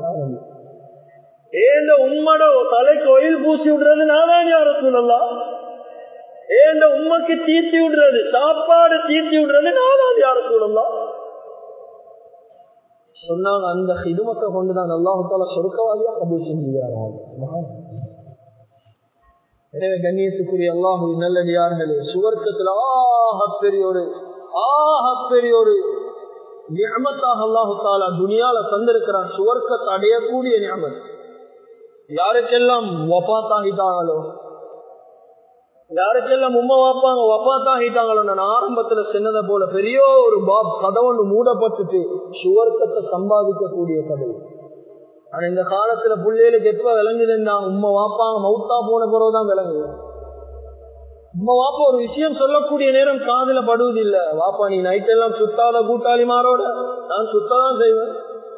ஏந்த உம்மோட தலைக்கு ஒயில் பூசி விடுறது நாதான் யார சூழல்லா ஏந்த உண்மைக்கு தீர்த்தி விடுறது சாப்பாடு தீர்த்தி விடுறது நாதான் யார சூழல்லா சொன்னாங்க அந்த ஹிதுமத்தை கொண்டுதான் அல்லாஹால சொருக்கவாதியா கபூல் செஞ்சுகிறார்கள் எனவே கண்ணியத்துக்குரிய அல்லாஹு நல்லடியார்களே சுவர்க்கத்தில் ஆக பெரிய ஒரு ஆக பெரிய ஒரு நியமத்தாக அல்லாஹு தாலா துனியால தந்திருக்கிறான் சுவர்க்கத்தை அடையக்கூடிய நியமத் யாருக்கெல்லாம் வபாத்தாகிட்டாங்களோ யாருக்கெல்லாம் உண்மை வாப்பாங்க வபாத்தாகிட்டாங்களோ நான் ஆரம்பத்துல சொன்னதை போல பெரிய ஒரு பாப் கதவொன்று மூடப்பட்டுட்டு சுவர்க்கத்தை சம்பாதிக்கக்கூடிய கதவு ஆனா இந்த காலத்துல பிள்ளைகளுக்கு எப்ப விளங்குதுன்னா உண்மை வாப்பாங்க மவுத்தா போன பிறகுதான் விளங்குது உண்மை வாப்பா ஒரு விஷயம் சொல்லக்கூடிய நேரம் காதுல படுவது இல்ல வாப்பா நீ நைட் எல்லாம் சுத்தாத கூட்டாளிமாரோட நான் சுத்ததான் செய்வேன்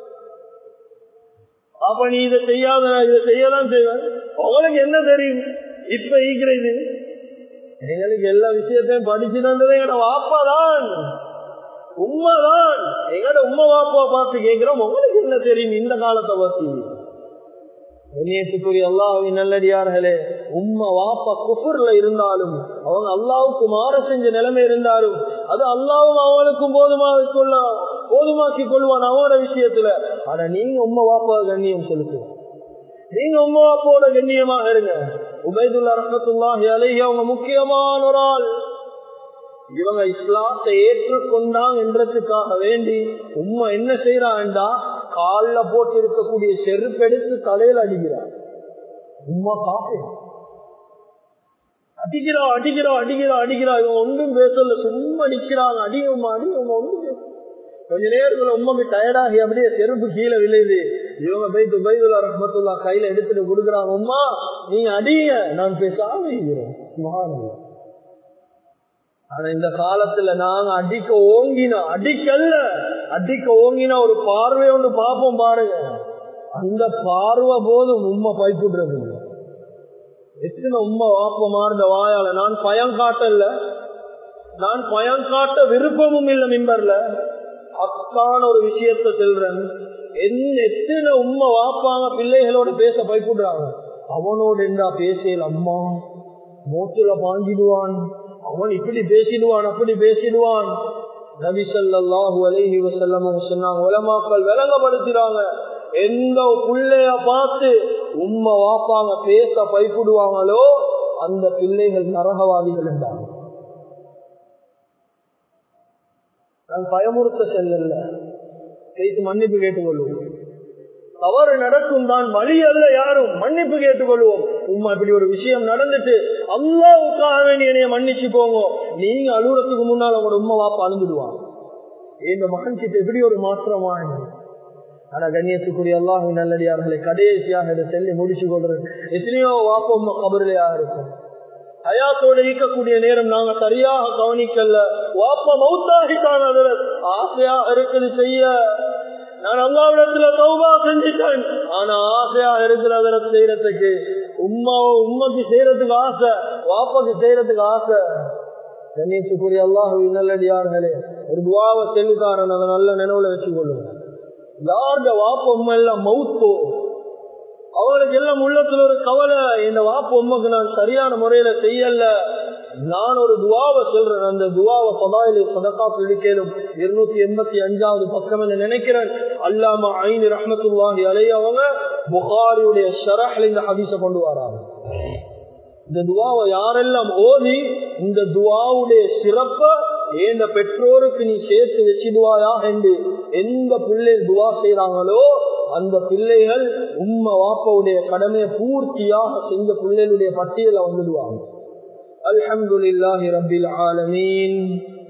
அப்ப நீ இதை செய்யாத இதை செய்யதான் செய்வேன் உங்களுக்கு என்ன தெரியும் இப்ப ஈக்கிறது எங்களுக்கு எல்லா விஷயத்தையும் படிச்சு தந்தது எங்கட வாப்பாதான் உண்மைதான் எங்கட உண்மை வாப்பா பார்த்து கேட்கிறோம் உங்களுக்கு என்ன தெரியும் இந்த காலத்தை பத்தி கண்ணியத்துக்குரிய அல்லாஹின் நல்லடியார்களே உம்மா வாப்பா குஃபுர்ல இருந்தாலும் அவங்க அல்லாவுக்கு மாற செஞ்ச நிலைமை இருந்தாலும் அது அல்லாவும் அவங்களுக்கும் போதுமா கொள்ள போதுமாக்கி கொள்வான் அவனோட விஷயத்துல ஆனா நீங்க உம்மா வாப்பா கண்ணியம் செலுத்து நீங்க உம்மா வாப்பாவோட கண்ணியமாக இருங்க உபைதுல்லா ரஹத்துல்லாஹி அலைஹி அவங்க முக்கியமான ஒரு ஆள் இவங்க இஸ்லாத்தை ஏற்றுக்கொண்டாங்க என்றதுக்காக வேண்டி உண்மை என்ன செய்யறான்டா கால்ல போட்டு இருக்கக்கூடிய செருப்பெடுத்து தலையில அடிக்கிறான் உம்மா காப்பே அடிக்கிறா அடிக்கிறா அடிக்கிறா அடிக்கிறா இவன் ஒன்றும் பேசல சும்மா நிக்கிறாங்க அடிங்கம்மா அடிங்கம்மா ஒன்றும் பேச கொஞ்ச நேரத்துல உண்மைக்கு டயர்டாகி அப்படியே செருப்பு கீழே விழுது இவங்க போய் துபைதுல்லா ரஹமத்துல்லா கையில எடுத்துட்டு கொடுக்குறாங்க உமா நீங்க அடிங்க நான் பேசாம இருக்கிறேன் சுமாரம் ஆனா இந்த காலத்துல நாங்க அடிக்க ஓங்கினா அடிக்கல்ல அடிக்க ஓங்கினா ஒரு பார்வை ஒன்று பார்ப்போம் பாருங்க அந்த பார்வை போதும் உண்மை பைப்புடுறது எத்தனை உண்மை வாப்பமா இருந்த வாயால நான் பயம் காட்டல நான் பயம் காட்ட விருப்பமும் இல்லை மிம்பர்ல அக்கான ஒரு விஷயத்த சொல்றேன் என்ன எத்தனை உண்மை வாப்பாங்க பிள்ளைகளோட பேச பயப்படுறாங்க அவனோட என்ன பேசல அம்மா மூத்துல பாஞ்சிடுவான் அவன் இப்படி பேசிடுவான் அப்படி பேசிடுவான் நபி சொல்லாஹு அலைஹி வசல்லம் சொன்னாங்க உலமாக்கள் விளங்கப்படுத்துறாங்க எந்த பிள்ளைய பார்த்து உண்மை வாப்பாங்க பேச பயப்படுவாங்களோ அந்த பிள்ளைகள் நரகவாதிகள் என்றாங்க நான் பயமுறுத்த செல்லல கைத்து மன்னிப்பு கேட்டுக்கொள்வோம் தவறு நடக்கும் தான் வழி அல்ல யாரும் மன்னிப்பு கேட்டுக்கொள்வோம் உண்மை இப்படி ஒரு விஷயம் நடந்துட்டு அல்லாவுக்காக வேண்டிய என்னைய மன்னிச்சு போங்க நீங்க அலுவலத்துக்கு முன்னால் உங்களோட உண்மை வாப்பா அழுந்துடுவான் இந்த மகன் கிட்ட எப்படி ஒரு மாற்றமா ஆனா கண்ணியத்துக்குரிய அல்லாஹ் நல்லடியார்களை கடைசியாக இதை செல்லி முடிச்சு கொள்றது எத்தனையோ வாப்பம் கபரிலையாக இருக்கும் ஹயாத்தோட ஈக்கக்கூடிய நேரம் நாங்க சரியாக கவனிக்கல வாப்ப மௌத்தாகிட்டான் அதுல ஆசையா இருக்குது செய்ய நான் அல்லாவிடத்துல தௌபா செஞ்சுட்டேன் ஆனா ஆசையா இருக்கிற அதுல செய்யறதுக்கு உம்மாவோ உண்மைக்கு செய்யறதுக்கு ஆசை வாப்பாக்கு செய்யறதுக்கு ஆசை கண்ணியத்துக்குரிய அல்லாஹு நல்லடியார்களே ஒரு துவாவை செல்லுக்காரன் அதை நல்ல நினைவுல வச்சு கொள்ளுங்க யாருடைய வாப்ப உண்மை எல்லாம் மவுத்தோ அவங்களுக்கு எல்லாம் உள்ளத்துல ஒரு கவலை இந்த வாப்பு உண்மைக்கு நான் சரியான முறையில செய்யல நான் ஒரு துவாவை சொல்றேன் அந்த துவாவை பதாயிலே சதக்கா பிடிக்கலும் இருநூத்தி எண்பத்தி அஞ்சாவது பக்கம் என்று நினைக்கிறேன் அல்லாம ஐந்து ரஹமத்துல்லாஹி அலைய அவங்க புகாரியுடைய ஷரஹ்ல இந்த ஹதீஸ கொண்டு வராங்க இந்த துவாவை யாரெல்லாம் ஓதி இந்த துவாவுடைய சிறப்ப ஏந்த பெற்றோருக்கு நீ சேர்த்து வச்சிடுவாயா என்று எந்த பிள்ளை துவா செய்யறாங்களோ அந்த பிள்ளைகள் உம்ம வாப்பாவுடைய கடமையை பூர்த்தியாக செஞ்ச பிள்ளைகளுடைய பட்டியல வந்துடுவாங்க அல்ஹம்துலில்லாஹி ரப்பில் ஆலமீன்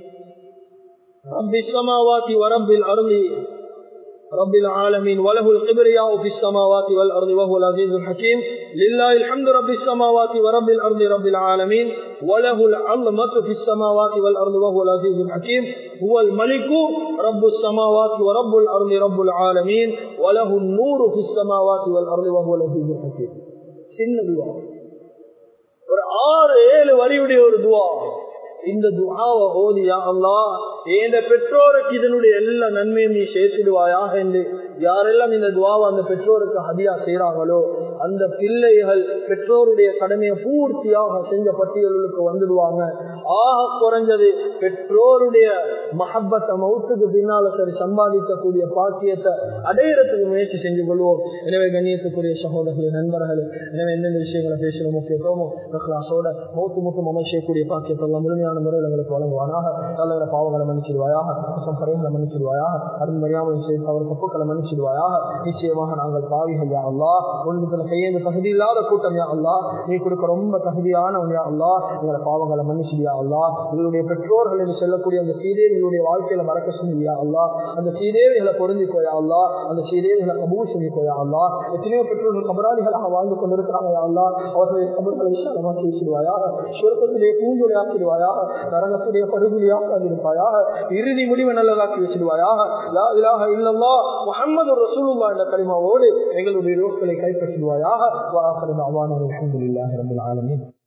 رب السماوات ورب الأرض رب العالمين وله الكبرياء في السماوات والأرض وهو العزيز الحكيم لله الحمد رب السماوات ورب الأرض رب العالمين وله العظمة في السماوات والأرض وهو العزيز الحكيم هو الملك رب السماوات ورب الأرض رب العالمين وله النور في السماوات والأرض وهو العزيز الحكيم சின்ன துவா ஒரு ஆறு ஏழு வரியுடைய ஒரு துவா இந்த துவாவை ஓதியா அல்லா என் பெற்றோருக்கு இதனுடைய எல்லா நன்மையும் நீ சேர்த்துடுவாயாக என்று யாரெல்லாம் இந்த துவாவை அந்த பெற்றோருக்கு ஹதியா செய்யறாங்களோ அந்த பிள்ளைகள் பெற்றோருடைய கடமையை பூர்த்தியாக செஞ்ச பட்டியலுக்கு வந்துடுவாங்க ஆக குறைஞ்சது பெற்றோருடைய மஹப்பத்தை மவுத்துக்கு பின்னால சரி சம்பாதிக்கக்கூடிய பாக்கியத்தை அடையிறதுக்கு முயற்சி செஞ்சு கொள்வோம் எனவே கண்ணியத்துக்குரிய சகோதரர்களே நண்பர்களே எனவே எந்தெந்த விஷயங்களை பேசுகிற முக்கியத்துவமோ கிளாஸோட மௌத்து முட்டும் அமைச்சக்கூடிய பாக்கியத்தை எல்லாம் முழுமையான முறையில் எங்களுக்கு வழங்குவானாக நல்ல பாவங்களை மன்னிச்சிடுவாயாக குற்றம் பறைகளை மன்னிச்சிடுவாயாக அது மரியாதை செய்து அவர் தப்புக்களை மன்னிச்சிடுவாயாக நிச்சயமாக நாங்கள் பாவிகள் யா அல்லா ஒன்றுல கையேந்து தகுதி இல்லாத கூட்டம் யா அல்லா நீ கொடுக்க ரொம்ப தகுதியானவங்க யா அல்லா எங்களை பாவங்களை மன்னிச்சிடியா அல்லா எங்களுடைய பெற்றோர்கள் என்று சொல்லக்கூடிய அந்த சீதேவிகளுடைய வாழ்க்கையில மறக்க செஞ்சியா அல்லா அந்த சீதேவிகளை பொருந்திக்கோயா அல்லா அந்த சீதேவிகளை கபூல் செஞ்சுக்கோயா அல்லா எத்தனையோ பெற்றோர்கள் கபராளிகளாக வாழ்ந்து கொண்டிருக்கிறாங்க யா அல்லா அவர்களை கபர்களை விசாலமாக்கி வச்சிருவாயாக சுருக்கத்திலே பூஞ்சொலியாக்கிடுவாயாக நரகத்துடைய படுகொலியாக இருப்பாயாக இறுதி முடிவை நல்லதாக்கி வச்சிடுவாயாக லா இலாஹ இல்லல்லா முஹம்மது ரசூலுல்லாஹ் என்ற கலிமாவோடு எங்களுடைய ரோக்களை கைப்பற்றிடுவாயாக வாஹிரு தஅவானா அல்ஹம்துலில்லாஹி ரப்பில் ஆலமீன்